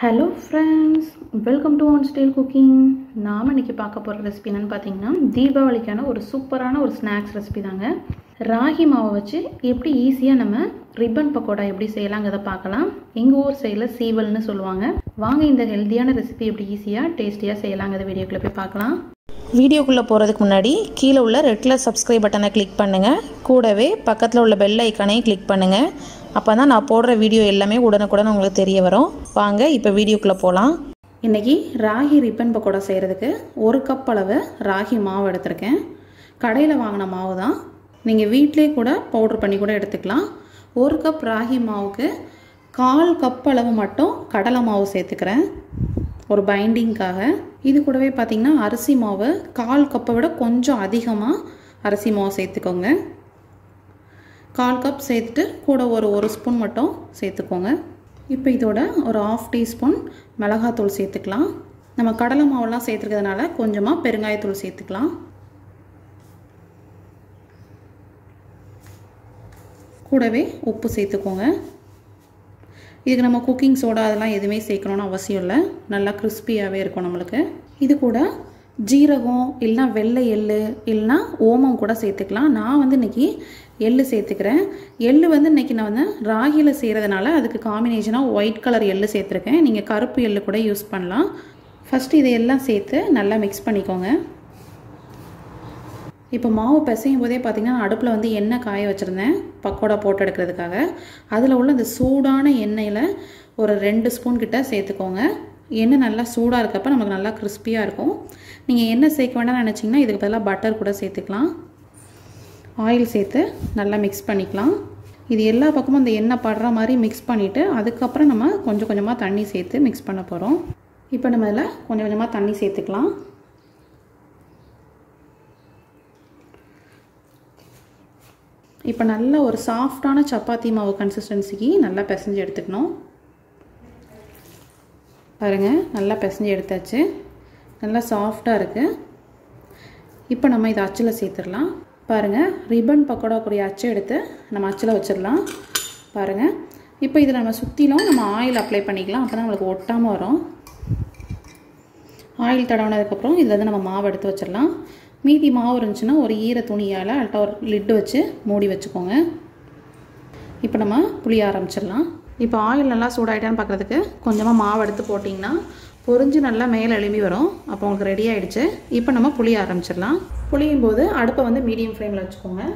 hello friends welcome to one style cooking நாம் இன்னைக்கு பார்க்க போகிற ரெசிபி என்னென்னு பார்த்தீங்கன்னா தீபாவளிக்கான ஒரு சூப்பரான ஒரு ஸ்நாக்ஸ் ரெசிபி தாங்க ராகி மாவை வச்சு எப்படி ஈஸியாக நம்ம ரிப்பன் பக்கோடா எப்படி செய்யலாங்கிறத பார்க்கலாம் எங்கள் ஊர் சைடில் சீவல்னு சொல்லுவாங்க வாங்க இந்த ஹெல்த்தியான ரெசிபி எப்படி ஈஸியாக டேஸ்டியாக செய்யலாங்கிறத வீடியோக்குள்ளே போய் பார்க்கலாம் வீடியோக்குள்ளே போகிறதுக்கு முன்னாடி கீழே உள்ள ரெட் கலர் சப்ஸ்கிரைப் பட்டனை கிளிக் பண்ணுங்கள் கூடவே பக்கத்தில் உள்ள பெல் ஐக்கானையும் கிளிக் பண்ணுங்கள் அப்போ தான் நான் போடுற வீடியோ எல்லாமே உடனுக்குடன் உங்களுக்கு தெரிய வரும் வாங்க இப்போ வீடியோக்குள்ளே போகலாம் இன்றைக்கி ராகி ரிப்பன் பக்கோடா செய்கிறதுக்கு ஒரு கப் அளவு ராகி மாவு எடுத்திருக்கேன் கடையில் வாங்கின மாவு தான் நீங்கள் வீட்டிலே கூட பவுட்ரு பண்ணி கூட எடுத்துக்கலாம் ஒரு கப் ராகி மாவுக்கு கால் கப் அளவு மட்டும் கடலை மாவு சேர்த்துக்கிறேன் ஒரு பைண்டிங்க்காக இது கூடவே பார்த்திங்கன்னா அரிசி மாவு கால் கப்பை விட கொஞ்சம் அதிகமாக அரிசி மாவு சேர்த்துக்கோங்க கால் கப் சேர்த்துட்டு கூட ஒரு ஒரு ஸ்பூன் மட்டும் சேர்த்துக்கோங்க இப்போ இதோட ஒரு ஆஃப் டீஸ்பூன் மிளகாத்தூள் சேர்த்துக்கலாம் நம்ம கடலை மாவுலாம் சேர்த்துருக்கிறதுனால கொஞ்சமாக பெருங்காயத்தூள் சேர்த்துக்கலாம் கூடவே உப்பு சேர்த்துக்கோங்க இதுக்கு நம்ம குக்கிங் சோடா அதெல்லாம் எதுவுமே சேர்க்கணுன்னு அவசியம் இல்லை நல்லா கிறிஸ்பியாகவே இருக்கும் நம்மளுக்கு இது கூட ஜீரகம் இல்லைனா வெள்ளை எள்ளு இல்லைனா ஓமம் கூட சேர்த்துக்கலாம் நான் வந்து இன்றைக்கி எள்ளு சேர்த்துக்கிறேன் எள்ளு வந்து இன்றைக்கி நான் வந்து ராகியில் செய்கிறதுனால அதுக்கு காம்பினேஷனாக ஒயிட் கலர் எள்ளு சேர்த்துருக்கேன் நீங்கள் கருப்பு எள்ளு கூட யூஸ் பண்ணலாம் ஃபஸ்ட்டு இதையெல்லாம் சேர்த்து நல்லா மிக்ஸ் பண்ணிக்கோங்க இப்போ மாவு பிசையும் போதே பார்த்திங்கன்னா நான் அடுப்பில் வந்து எண்ணெய் காய வச்சுருந்தேன் பக்கோடா போட்டு எடுக்கிறதுக்காக அதில் உள்ள இந்த சூடான எண்ணெயில் ஒரு ரெண்டு ஸ்பூன் கிட்ட சேர்த்துக்கோங்க எண்ணெய் நல்லா சூடாக இருக்கப்போ நமக்கு நல்லா கிறிஸ்பியாக இருக்கும் நீங்கள் எண்ணெய் சேர்க்க வேண்டாம்னு நினச்சிங்கன்னா இதுக்கு பதிலாக பட்டர் கூட சேர்த்துக்கலாம் ஆயில் சேர்த்து நல்லா மிக்ஸ் பண்ணிக்கலாம் இது எல்லா பக்கமும் அந்த எண்ணெய் படுற மாதிரி மிக்ஸ் பண்ணிவிட்டு அதுக்கப்புறம் நம்ம கொஞ்சம் கொஞ்சமாக தண்ணி சேர்த்து மிக்ஸ் பண்ண போகிறோம் இப்போ நம்ம இதில் கொஞ்சம் கொஞ்சமாக தண்ணி சேர்த்துக்கலாம் இப்போ நல்ல ஒரு சாஃப்டான சப்பாத்தி மாவு கன்சிஸ்டன்சிக்கு நல்லா பிசைஞ்சு எடுத்துக்கணும் பாருங்கள் நல்லா பிசைஞ்சு எடுத்தாச்சு நல்லா சாஃப்டாக இருக்குது இப்போ நம்ம இதை அச்சில் சேர்த்துடலாம் பாருங்கள் ரிப்பன் பக்கோடா கூடிய அச்சை எடுத்து நம்ம அச்சில் வச்சிடலாம் பாருங்கள் இப்போ இதில் நம்ம சுற்றிலும் நம்ம ஆயில் அப்ளை பண்ணிக்கலாம் அப்போ தான் நம்மளுக்கு ஒட்டாமல் வரும் ஆயில் தடவினதுக்கப்புறம் இதில் வந்து நம்ம மாவு எடுத்து வச்சிடலாம் மீதி மாவு இருந்துச்சுன்னா ஒரு ஈர துணியால் அல்ட்டா ஒரு லிட்டு வச்சு மூடி வச்சுக்கோங்க இப்போ நம்ம புளிய ஆரம்பிச்சிடலாம் இப்போ ஆயில் நல்லா சூடாயிட்டான்னு பார்க்குறதுக்கு கொஞ்சமாக மாவு எடுத்து போட்டிங்கன்னா பொறிஞ்சு நல்லா மேலே எழும்பி வரும் அப்போ உங்களுக்கு ரெடி ஆகிடுச்சு இப்போ நம்ம புளிய ஆரம்பிச்சிடலாம் புளியும் போது அடுப்பை வந்து மீடியம் ஃப்ளேமில் வச்சுக்கோங்க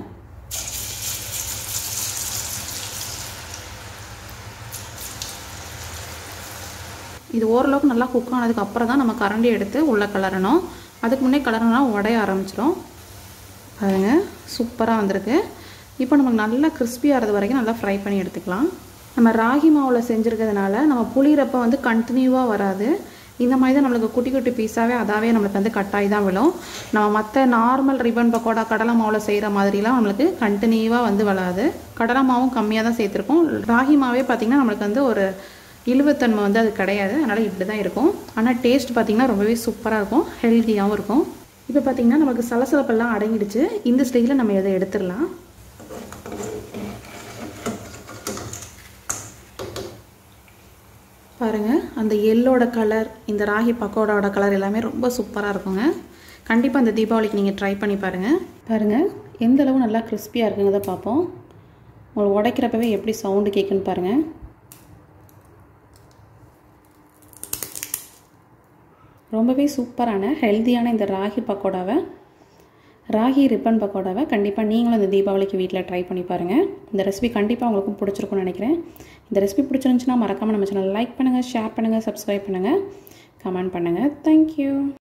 இது ஓரளவுக்கு நல்லா குக் ஆனதுக்கு அப்புறம் தான் நம்ம கரண்டி எடுத்து உள்ளே கலரணும் அதுக்கு முன்னே கலரனா உடைய ஆரம்பிச்சிடும் பாருங்க சூப்பராக வந்திருக்கு இப்போ நமக்கு நல்லா கிறிஸ்பியாகிறது வரைக்கும் நல்லா ஃப்ரை பண்ணி எடுத்துக்கலாம் நம்ம ராகி மாவில் செஞ்சுருக்கிறதுனால நம்ம புளிகிறப்ப வந்து கண்டினியூவாக வராது இந்த மாதிரி தான் நம்மளுக்கு குட்டி குட்டி பீஸாகவே அதாவே நம்மளுக்கு வந்து கட்டாயி தான் விழும் நம்ம மற்ற நார்மல் ரிப்பன் பக்கோடா கடலை மாவில் செய்கிற மாதிரிலாம் நம்மளுக்கு கண்டினியூவாக வந்து வராது கடலை மாவும் கம்மியாக தான் சேர்த்துருக்கோம் ராகி மாவே பார்த்திங்கன்னா நம்மளுக்கு வந்து ஒரு இழுவத்தன்மை வந்து அது கிடையாது அதனால் இப்படி தான் இருக்கும் ஆனால் டேஸ்ட் பார்த்திங்கன்னா ரொம்பவே சூப்பராக இருக்கும் ஹெல்த்தியாகவும் இருக்கும் இப்போ பார்த்திங்கன்னா நமக்கு சலசலப்பெல்லாம் அடங்கிடுச்சு இந்த ஸ்டேஜில் நம்ம இதை எடுத்துடலாம் பாருங்கள் அந்த எல்லோட கலர் இந்த ராகி பக்கோடாவோட கலர் எல்லாமே ரொம்ப சூப்பராக இருக்குங்க கண்டிப்பாக அந்த தீபாவளிக்கு நீங்கள் ட்ரை பண்ணி பாருங்கள் பாருங்கள் எந்த அளவு நல்லா கிறிஸ்பியாக இருக்குங்கிறத பார்ப்போம் உங்களுக்கு உடைக்கிறப்பவே எப்படி சவுண்டு கேட்குன்னு பாருங்கள் ரொம்பவே சூப்பரான ஹெல்த்தியான இந்த ராகி பக்கோடாவை ராகி ரிப்பன் பக்கோடாவை கண்டிப்பாக நீங்களும் இந்த தீபாவளிக்கு வீட்டில் ட்ரை பண்ணி பாருங்கள் இந்த ரெசிபி கண்டிப்பாக உங்களுக்கும் பிடிச்சிருக்கும்னு நினைக்கிறேன் இந்த ரெசிபி பிடிச்சிருந்துச்சுன்னா மறக்காமல் நம்ம சேனல் லைக் பண்ணுங்கள் ஷேர் பண்ணுங்கள் சப்ஸ்கிரைப் பண்ணுங்கள் கமெண்ட் பண்ணுங்கள் தேங்க்யூ